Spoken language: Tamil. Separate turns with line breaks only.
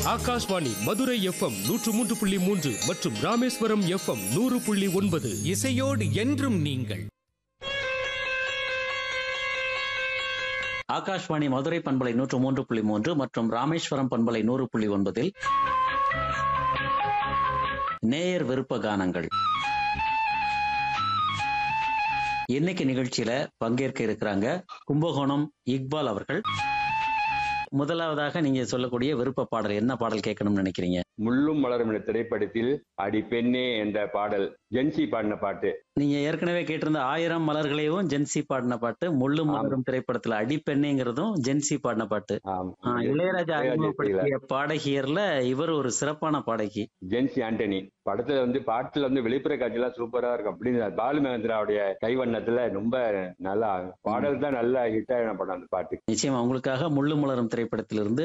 ஆகாஷ்வாணி மதுரை எஃப்எம் நூற்று மூன்று புள்ளி மூன்று மற்றும் ராமேஸ்வரம் எஃப்எம் நூறு புள்ளி ஒன்பது
இசையோடு என்றும் நீங்கள்
ஆகாஷ்வாணி மதுரை பண்பலை நூற்று மூன்று புள்ளி மூன்று மற்றும் ராமேஸ்வரம் பண்பலை நூறு புள்ளி ஒன்பதில் நேயர் விருப்ப கானங்கள் இன்னைக்கு நிகழ்ச்சியில பங்கேற்க இருக்கிறாங்க கும்பகோணம் இக்பால் அவர்கள் முதலாவதாக நீங்க சொல்லக்கூடிய விருப்ப பாடல் என்ன பாடல் கேட்கணும்னு நினைக்கிறீங்க
முள்ளும் மலரும் என்ற திரைப்படத்தில் அடி பெண்ணே என்ற பாடல் ஜென்சி பாடின பாட்டு
நீங்க ஏற்கனவே கேட்டிருந்த ஆயிரம் மலர்களையும் ஜென்சி பாடின பாட்டு முள்ளும் மலரும் திரைப்படத்துல அடிப்பெண்ணைங்கிறதும் ஜென்சி பாடின பாட்டு
ஆம்.
ஆ, இளையராஜா
இளையராஜா
அறிமுகப்படுத்திய பாடகியர்ல இவர் ஒரு சிறப்பான பாடகி
ஜென்சி ஆண்டனி படத்துல வந்து பாட்டுல வந்து வெளிப்புற காட்சியெல்லாம் சூப்பரா இருக்கும் அப்படின்னு பாலு மகேந்திராவுடைய கைவண்ணத்துல ரொம்ப நல்லா பாடல் தான் நல்லா ஹிட் ஆகின படம் அந்த பாட்டு
நிச்சயமா உங்களுக்காக முள்ளு மலரும் திரைப்படத்திலிருந்து